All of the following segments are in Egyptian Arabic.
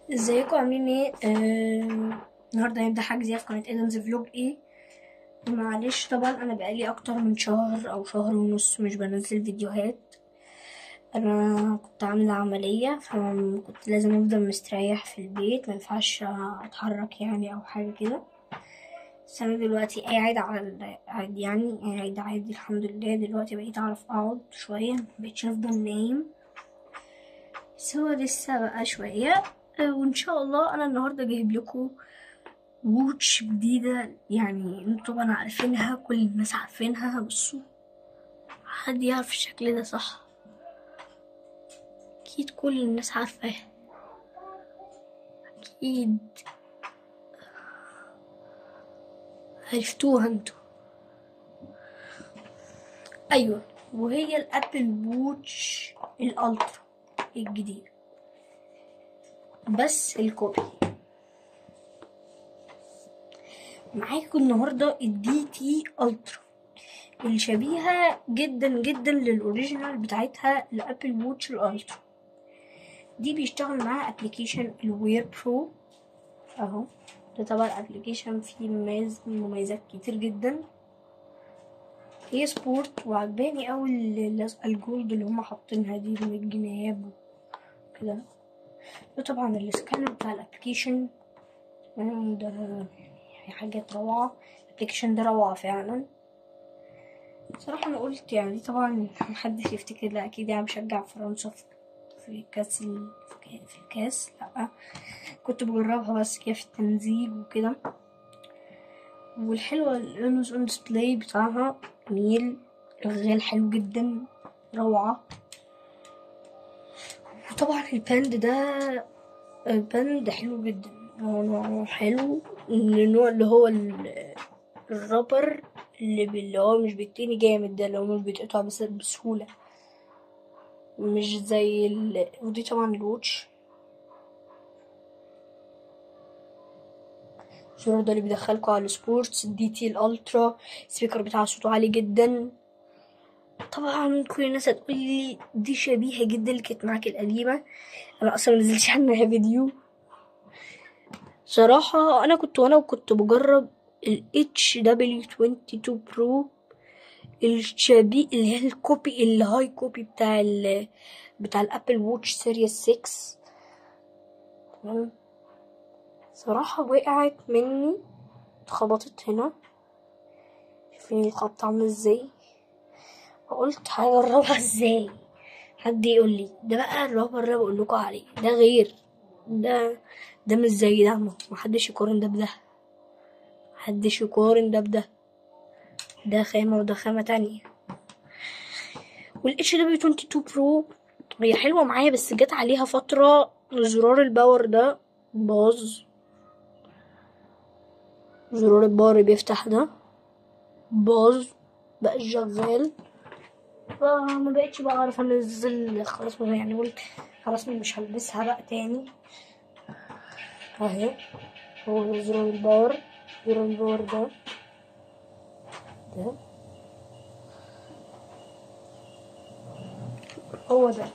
ازيكم عاملين ايه آه... النهارده هنبدا حجز في قناه ادمز فلوج ايه معلش طبعا انا بقالي اكتر من شهر او شهر ونص مش بنزل فيديوهات انا كنت عامله عمليه فكنت لازم افضل مستريح في البيت ما ينفعش اتحرك يعني او حاجه كده بس انا دلوقتي قاعد على عادي يعني قاعد عادي الحمد لله دلوقتي بقيت اعرف اقعد شويه مبقتش افضل نايم بس هو لسه بقى شويه وان شاء الله انا النهارده جايب لكم ووتش جديده يعني انتوا طبعا عارفينها كل الناس عارفينها بصوا حد يعرف الشكل ده صح اكيد كل الناس عارفاه اكيد عرفتوها انتوا ايوه وهي الابل ووتش الالترا الجديده بس الكوبي معاكم النهارده الدي تي الترا اللي شبيهه جدا جدا للاوريجينال بتاعتها الابل ووتش الالترا دي بيشتغل معاها ابلكيشن الوير برو اهو ده طبعا ابلكيشن فيه مميز مميزات كتير جدا هي سبورت وعجباني اوي اللزقه الجولد اللي هما حاطينها دي من الجناب كده ده طبعا السكانر بتاع الابلكيشن تمام ده حاجات روعة الابلكيشن ده روعة فعلا صراحة انا قلت يعني طبعا محدش يفتكر لا اكيد يعني بشجع فرنسا في كاس ال... في الكاس لا كنت بجربها بس كده في التنزيل وكده والحلوة الانوز اون ديسبلاي بتاعها جميل الغال حلو جدا روعة وطبعا الباند ده الباند حلو جدا هو نوعه حلو النوع اللي هو الرابر اللي, اللي هو مش بيتني جامد ده اللي هو مش بيتقطع بس بسهولة مش زي ال... ودي طبعا الواتش الزرار ده اللي بيدخلكوا على السبورتس الدي تي الالترا السبيكر بتاع صوته عالي جدا طبعا كل الناس هتقول لي دي شبيهة جدا اللي كانت معاك القديمة انا اصلا منزلتش عنها فيديو صراحة انا كنت وانا كنت بجرب ال HW22 Pro الشبيه اللي هي الكوبي الهاي كوبي بتاع ال بتاع الابل ووتش سيريس 6 تمام صراحة وقعت مني اتخبطت هنا شايفين الخبط عامل ازاي فقلت هجربها ازاي حد يقول لي ده بقى الرابر اللي بقول لكم عليه ده غير ده ده مش زي ده محدش يقارن ده بده محدش يقارن ده بده ده خامة وده خامة تانية وال HW22 Pro هي حلوة معايا بس جت عليها فترة زرار الباور ده باظ زرار الباور بيفتح ده باظ بقى شغال فما بقتش بقى اعرف انزل خلاص يعني قلت خلاص مش هلبسها بقى تاني اهي هو زرار الباور زرار الباور ده ده هو ده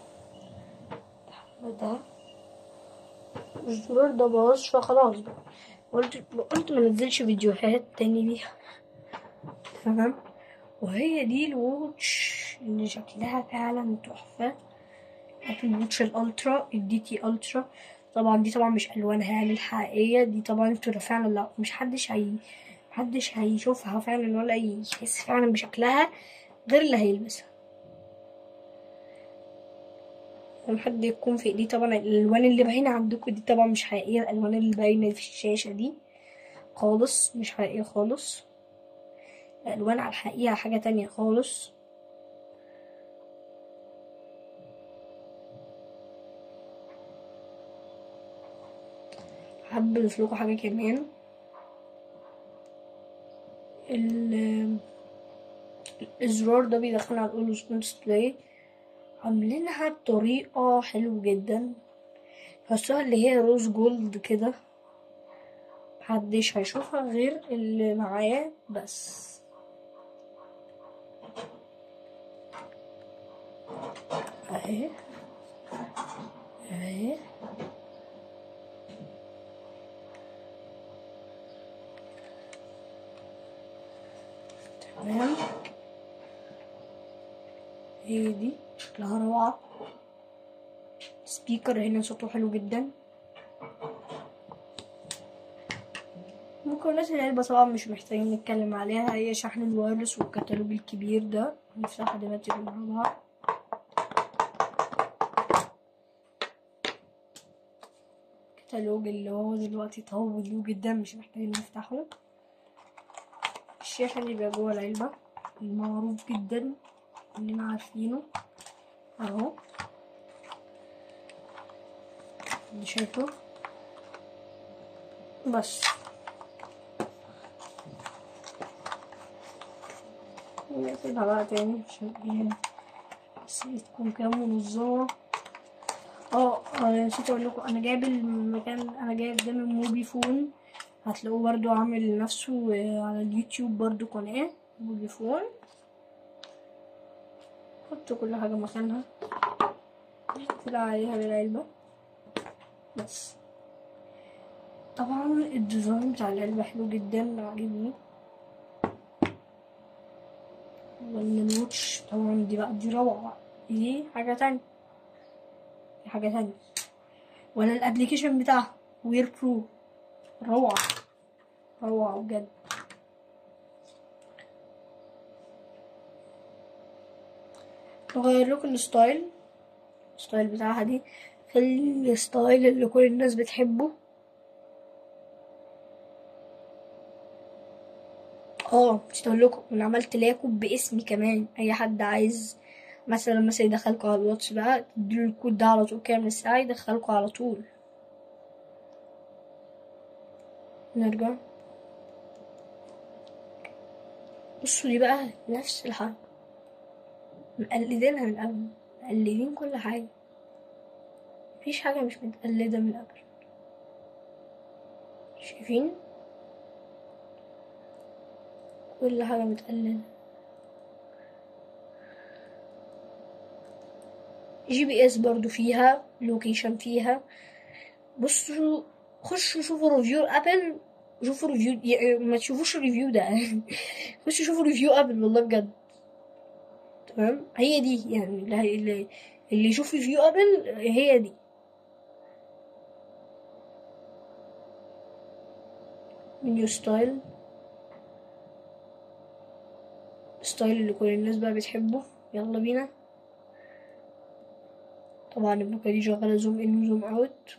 ده الزرار ده باظ فخلاص بقى قلت قلت ما نزلش فيديوهات تاني بيها تمام وهي دي الواتش اللي شكلها فعلا تحفة ابل واتش الالترا الدي تي الترا طبعا دي طبعا مش الوانها يعني الحقيقية دي طبعا انتوا فعلا لا مش حدش هي محدش هيشوفها فعلا ولا يحس فعلا بشكلها غير اللي هيلبسها لما حد يكون في ايديه طبعا الالوان اللي باينه عندكم دي طبعا مش حقيقيه الالوان اللي باينه في الشاشه دي خالص مش حقيقيه خالص الالوان على الحقيقه حاجه تانية خالص حابب اضيف لكم حاجه كمان الزرار ده بيدخلنا على الاولوز ديسبلاي عاملينها بطريقة حلوة جدا تحسوها اللي هي روز جولد كده محدش هيشوفها غير اللي معاه بس اهي اهي تمام هي دي شكلها روعة سبيكر هنا صوته حلو جدا مكونات العلبة طبعا مش محتاجين نتكلم عليها هي شحن الوايرلس والكتالوج الكبير ده نفتحها دلوقتي مع بعض الكتالوج اللي هو دلوقتي طول جدا مش محتاجين نفتحه الشاحن اللي بيبقى جوه العلبة المعروف جدا اننا عارفينه اهو اللي شايفه بس نقفلها بقى تاني عشان ايه بس تكون كده منظمة اه انا نسيت اقول لكم انا جايب المكان انا جايب ده من موبي فون هتلاقوه برضو عامل لنفسه آه، على اليوتيوب برضو قناة موبي فون حط كل حاجة مكانها طلع عليها بالعلبة بس طبعا الديزاين بتاع العلبة حلو جدا عاجبني والنوتش طبعا دي بقى دي روعة دي حاجة تانية دي حاجة تانية ولا الابليكيشن بتاعها وير برو روعة روعة بجد نغير لكم الستايل الستايل بتاعها دي خلي الستايل اللي كل الناس بتحبه اه مش هقول لكم انا عملت لاكم باسمي كمان اي حد عايز مثلا مثلا يدخلكوا على الواتس بقى تديله الكود ده على طول كده من الساعة يدخلكوا على طول نرجع بصوا دي بقى نفس الحركة مقلدينها من قبل مقلدين كل حاجة مفيش حاجة مش متقلدة من قبل شايفين كل حاجة متقلدة جي بي اس برضو فيها لوكيشن فيها بصوا خشوا شوفوا ريفيو ابل شوفوا ريفيو يعني ما تشوفوش الريفيو ده خشوا شوفوا ريفيو ابل والله بجد تمام هي دي يعني اللي, اللي, اللي يشوف ريفيو ابل هي دي منيو ستايل ستايل اللي كل الناس بقى بتحبه يلا بينا طبعا البوكة دي شغالة زوم ان وزوم اوت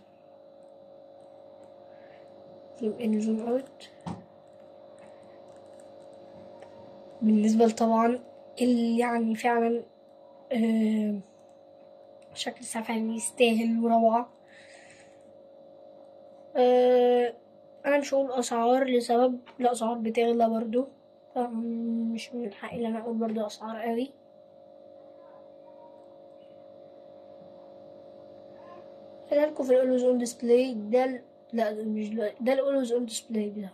زوم ان وزوم اوت بالنسبة طبعا اللي يعني فعلا آه شكل الساعة فعلا يستاهل وروعة آه انا مش هقول اسعار لسبب الاسعار بتغلى برضو مش من حقي ان انا اقول برضو اسعار قوي خلالكم في الاولويز اون ديسبلاي ده ال- لا ده مش دلوقتي ده الاولويز اون ديسبلاي ده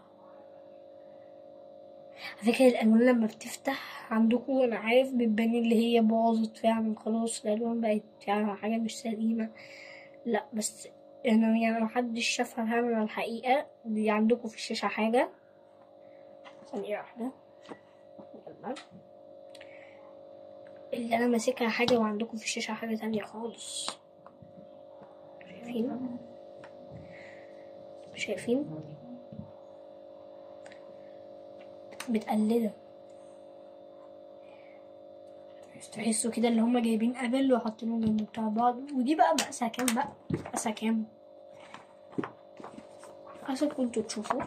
على فكرة الألوان لما بتفتح عندكم أنا عارف بتبان اللي هي باظت فعلا خلاص الألوان بقت فعلا حاجة مش سليمة لا بس أنا يعني محدش شافها فعلا على الحقيقة دي عندكم في الشاشة حاجة ثانية واحدة يلا اللي أنا ماسكها حاجة وعندكم في الشاشة حاجة تانية خالص شايفين شايفين متقلدة تحسوا كده اللي هما جايبين ابل وحاطينهم جنب بتاع بعض ودي بقى مقاسها كام بقى مقاسها كام عشان كنتوا تشوفوا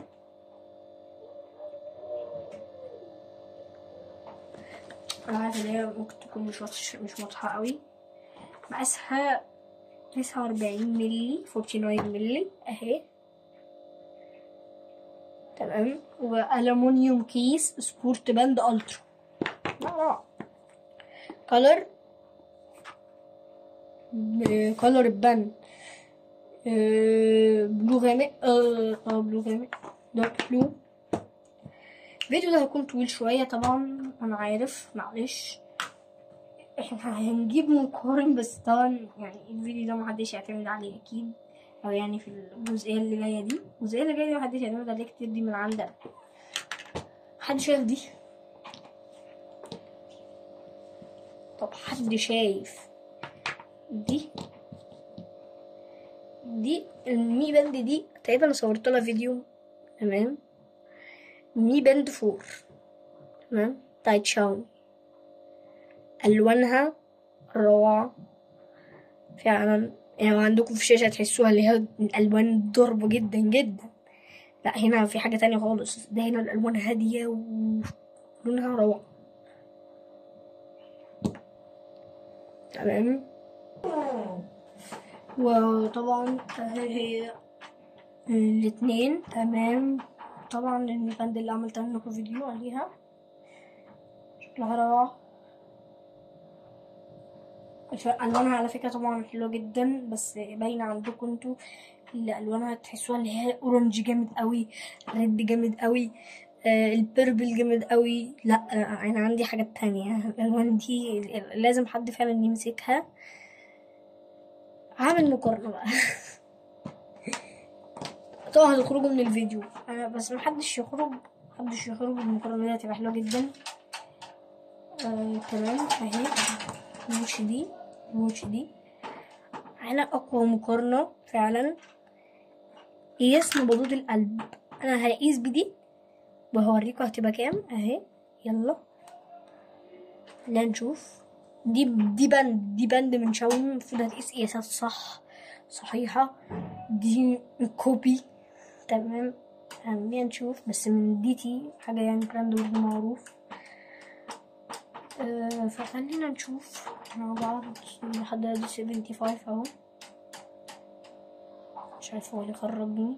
انا عارفه ان هي ممكن تكون مش واضحة مش واضحة قوي مقاسها تسعة وأربعين ملي فورتي ناين ملي اهي تمام وألمونيوم كيس سبورت باند ألترا كولر كولر باند بلو غامق اه آه، بلو غامق دارك بلو الفيديو ده هيكون طويل شوية طبعا أنا عارف معلش احنا هنجيب مقارن بس طبعا يعني الفيديو ده محدش يعتمد عليه أكيد أو يعني في الجزئية اللي جاية دي الجزئية اللي جاية دي محدش يعتمد عليه كتير دي من عندنا حد شايف دي طب حد شايف دي دي المي باند دي تقريبا انا صورت لها فيديو تمام مي باند فور تمام بتاعت شاومي الوانها روعة فعلا يعني عندكم في الشاشة تحسوها اللي هي الألوان ضربة جدا جدا لا هنا في حاجة تانية خالص ده هنا الألوان هادية ولونها روعة تمام وطبعا هي الاتنين تمام طبعا الباند اللي عملت لكم فيديو عليها شكلها روعة الف- ألوانها على فكرة طبعا حلوة جدا بس باينة عندكم انتوا اللي ألوانها تحسوها اللي هي أورنج جامد قوي ريد جامد قوي آه البيربل جامد قوي لا آه أنا عندي حاجات تانية الألوان دي لازم حد فعلا يمسكها هعمل مقارنة بقى طبعا هتخرجوا من الفيديو أنا بس محدش يخرج محدش يخرج المقارنة دي هتبقى حلوة جدا آه تمام اهي الوش دي الوش دي انا اقوى مقارنة فعلا قياس نبضات القلب انا هقيس بدي وهوريكم هتبقى كام اهي يلا لا نشوف دي دي بند دي بند من شاومي المفروض هتقيس قياسات صح صحيحة دي كوبي تمام خلينا نشوف بس من دي تي حاجة يعني براند برضه معروف آه، فخلينا نشوف مع بعض لحد دلوقتي 75 اهو مش عارفه هو اللي خرجني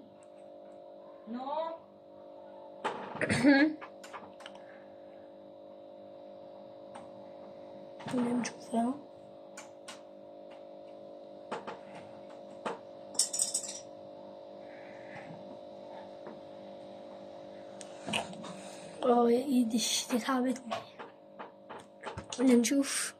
خلينا نشوف اهو اه يا ايدي دي تعبتني خلينا نشوف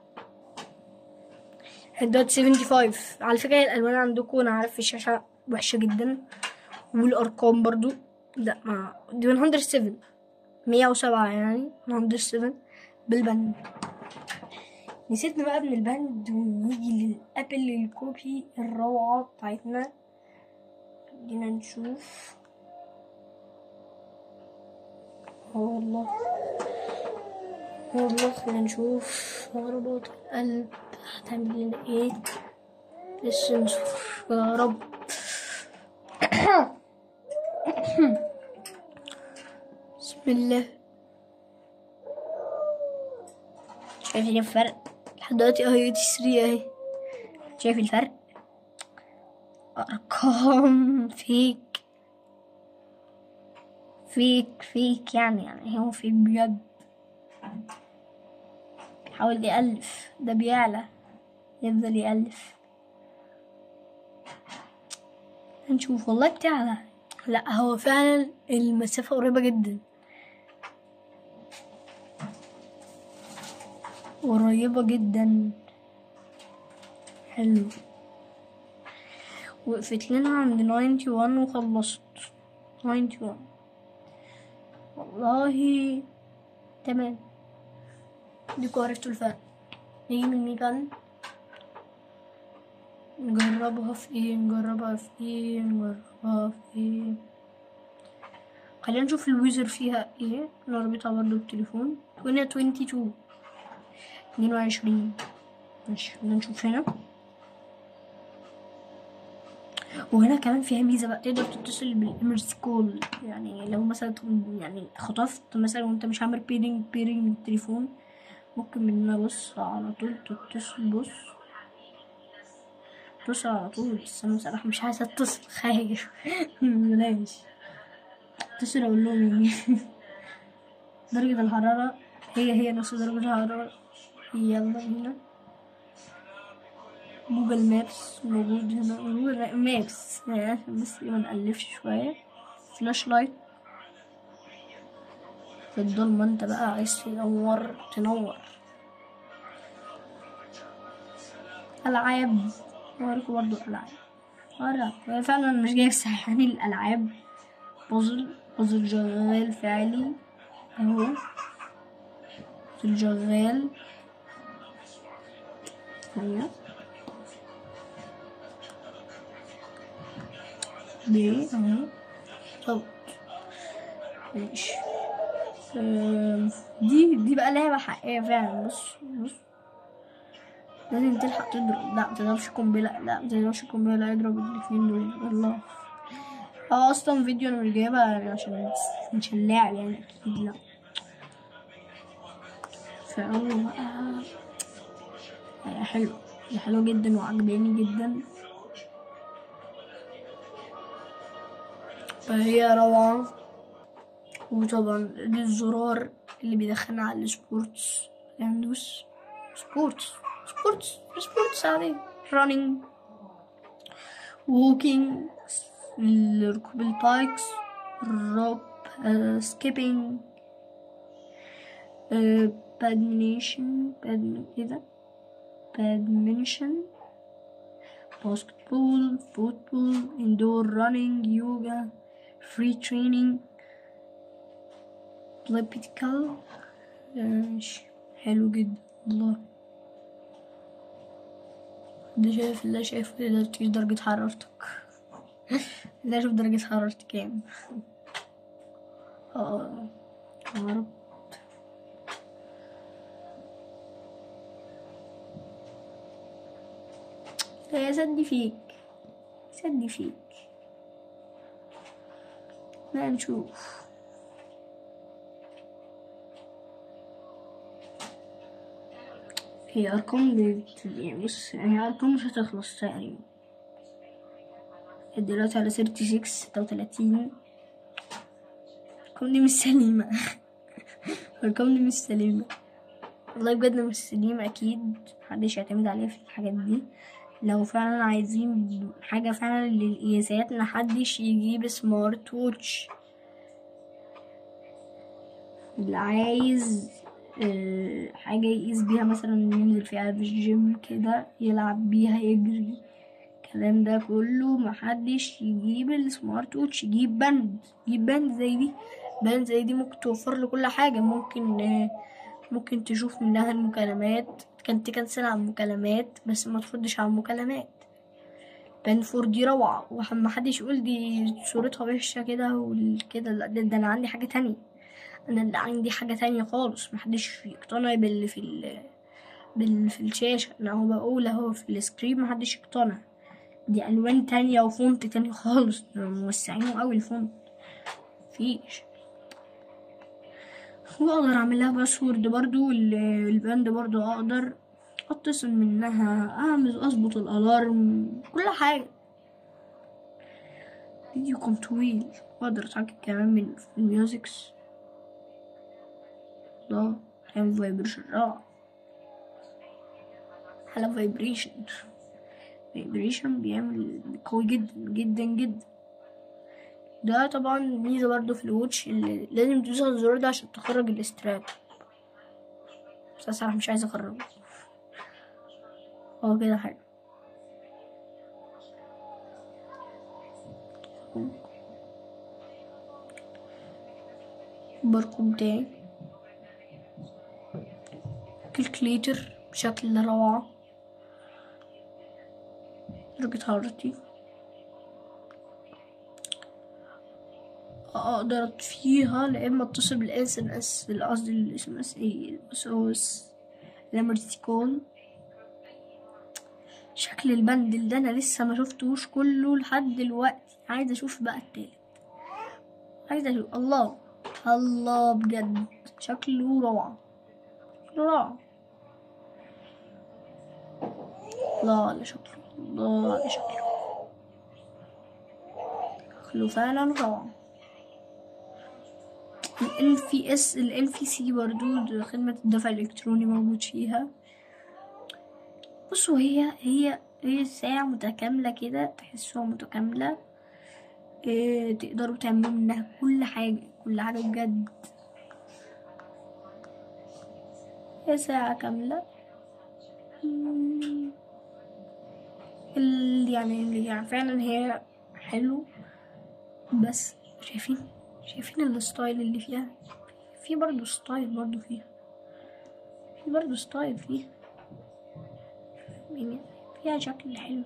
دوت 75 على فكرة الألوان عندكم أنا عارف الشاشة وحشة جدا والأرقام برضو لا ما دي 107 107 يعني 107 بالبند نسيبنا بقى من البند ونيجي للأبل الكوبي الروعة بتاعتنا خلينا نشوف اه والله والله خلينا نشوف ضربات القلب هتعمل لنا ايه السنسور يا رب بسم الله شايفين الفرق لحد دلوقتي اهي دي 3 اهي شايف الفرق ارقام فيك فيك فيك يعني يعني هو فيك بجد بيحاول يألف ده بيعلى يفضل يألف هنشوف والله بتعلى لا هو فعلا المسافة قريبة جدا قريبة جدا حلو وقفت لنا عند 91 وخلصت 91 والله تمام ديكوا عرفتوا الفرق نيجي من ميكان نجربها في ايه نجربها في ايه نجربها في ايه خلينا نشوف الويزر فيها ايه نربطها برضو بالتليفون هنا 22 اتنين وعشرين ماشي خلينا نشوف هنا وهنا كمان فيها ميزة بقى تقدر تتصل بالإمرس كول يعني لو مثلا يعني خطفت مثلا وانت مش عامل بيرنج بيرنج من التليفون ممكن من هنا بص على طول تتصل بص اتصل على طول بس انا بصراحة مش عايزة اتصل خايف بلاش اتصل اقول لهم يعني درجة الحرارة هي هي نفس درجة الحرارة يلا هنا جوجل مابس موجود هنا جوجل مابس يعني عشان بس ما نقلبش شوية فلاش لايت في الضلمة انت بقى عايز تنور تنور ألعاب أوريكم برضو ألعاب أوريك هي فعلا مش جايب ساحاني الألعاب بازل بازل شغال فعلي أهو بازل شغال ثانية دي اهو طب ماشي أم، دي دي بقى لعبة حقيقية فعلا بص بص لازم تلحق تضرب لا متضربش قنبلة لا متضربش قنبلة لا يضرب الاتنين دول الله اه اصلا فيديو انا مش جايبها يعني عشان مش اللاعب يعني اكيد لا فهو بقى هي حلوة هي حلوة جدا وعجباني جدا فهي روعة وطبعا دي الزرار اللي بيدخلنا على السبورتس ندوس سبورتس سبورتس سبورتس عادية رانينج ووكينج ركوب البايكس الروب سكيبينج بادمينيشن باد ايه ده badminton basketball football indoor running yoga free training elliptical ماشي حلو جدا والله ده شايف لا شايف تقدر تقيس درجة حرارتك لا شوف درجة حرارتي كام اه يا رب يا سدي فيك سدي فيك ما نشوف هي أرقام بت- يعني بص هي أرقام مش هتخلص تقريبا دلوقتي على سيرتي سكس ستة وتلاتين الأرقام دي مش سليمة الأرقام دي مش سليمة والله بجد مش سليمة أكيد محدش يعتمد عليها في الحاجات دي لو فعلا عايزين حاجة فعلا للقياسات محدش يجيب سمارت ووتش اللي عايز آه، حاجة يقيس بيها مثلا ينزل فيها في الجيم كده يلعب بيها يجري الكلام ده كله محدش يجيب السمارت ووتش يجيب بند يجيب بند زي دي بند زي دي ممكن توفر له كل حاجة ممكن آه، ممكن تشوف منها المكالمات كان تكنسل على المكالمات بس ما تردش على المكالمات بان فور دي روعة ومحدش يقول دي صورتها وحشة كده والكده لا ده, ده انا عندي حاجة تانية انا اللي عندي حاجة تانية خالص محدش يقتنع باللي في ال باللي في الشاشة انا هو بقول اهو في السكرين محدش يقتنع دي الوان تانية وفونت تاني خالص ده موسعينه قوي الفونت مفيش واقدر اعمل لها باسورد برضو ال- الباند برضو اقدر اتصل منها اعمل اظبط الالارم كل حاجه فيديو كان طويل واقدر اتحكم كمان من في الميوزكس الله تعمل فايبريشن روعة على فايبريشن فايبريشن بيعمل قوي جدا جدا جدا ده طبعا ميزة برضه في الواتش اللي لازم تدوس على الزرار ده عشان تخرج الاستراب بس أنا صراحة مش عايزة أخرجه هو كده حلو الباركود بتاعي كالكليتر بشكل روعة درجة حرارتي اقدر اطفيها لا اما اتصل بالاس ام اس قصدي الاس ام اس ايه الاس او اس الامرجنسي كول شكل البندل ده انا لسه ما شفتوش كله لحد دلوقتي عايزه اشوف بقى التالت عايزه اشوف الله الله بجد شكله روعه شكله روعه الله على شكله الله على شكله شكله فعلا روعه ال في اس ال في سي برضو ده خدمة الدفع الإلكتروني موجود فيها بصوا هي هي هي ساعة متكاملة كده تحسوها متكاملة إيه تقدروا تعملوا منها كل حاجة كل حاجة بجد هي ساعة كاملة مم. ال يعني اللي يعني فعلا هي حلو بس شايفين شايفين الستايل اللي فيها في برضه ستايل برضه فيها في برضه ستايل فيها يعني فيها شكل حلو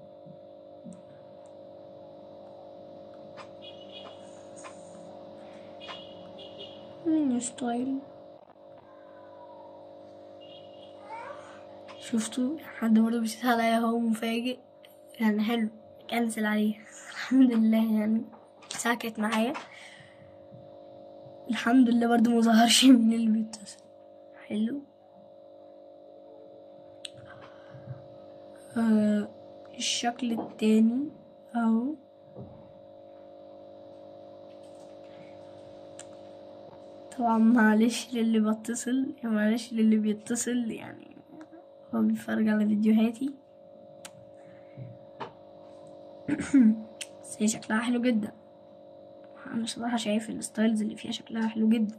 من ستايل شفتوا حد برضه بيسيط عليا هو مفاجئ كان حلو كنسل عليه الحمد لله يعني ساكت معايا الحمد لله برضه مظهرش مين اللي بيتصل حلو آه الشكل التاني اهو طبعا معلش للي بتصل معلش للي بيتصل يعني هو بيتفرج على فيديوهاتي بس هي شكلها حلو جدا انا صراحة شايف الستايلز اللي فيها شكلها حلو جدا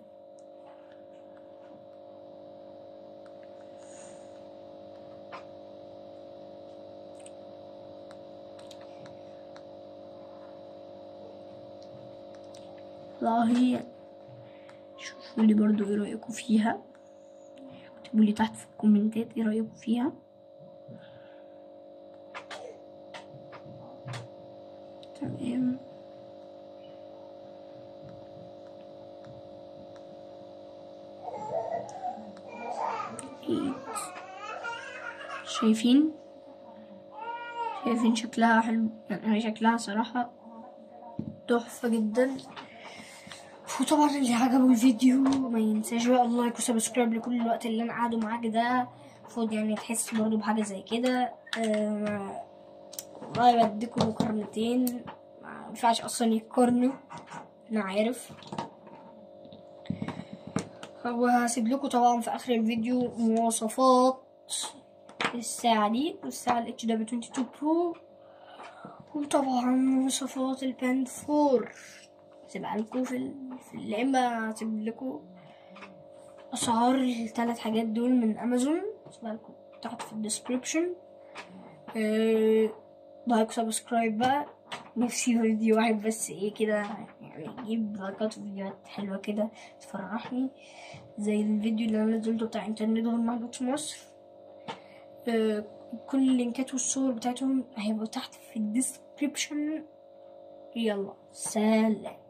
والله شوفوا لي برضو ايه رأيكم فيها اكتبوا لي تحت في الكومنتات ايه رأيكم فيها تمام إيه. شايفين شايفين شكلها حلو يعني هي شكلها صراحة تحفة جدا وطبعا اللي عجبه الفيديو ما ينساش بقى اللايك وسبسكرايب لكل الوقت اللي انا قاعده معاك ده المفروض يعني تحس برضه بحاجة زي كده آه، والله بديكوا مقارنتين ما ينفعش اصلا يقارنوا انا عارف وهسيب لكم طبعا في اخر الفيديو مواصفات الساعة دي والساعة ال HW22 Pro وطبعا مواصفات الباند 4 هسيبها لكم في ال... في الإما هسيب لكم أسعار الثلاث حاجات دول من أمازون هسيبها لكم تحت في الديسكريبشن لايك سبسكرايب بقى نفسي فيديو واحد بس ايه كده يعني يجيب لايكات وفيديوهات حلوة كده تفرحني زي الفيديو اللي انا نزلته بتاع انترنت غير محدود في مصر آه، كل اللينكات والصور بتاعتهم هيبقوا تحت في الديسكريبشن يلا سلام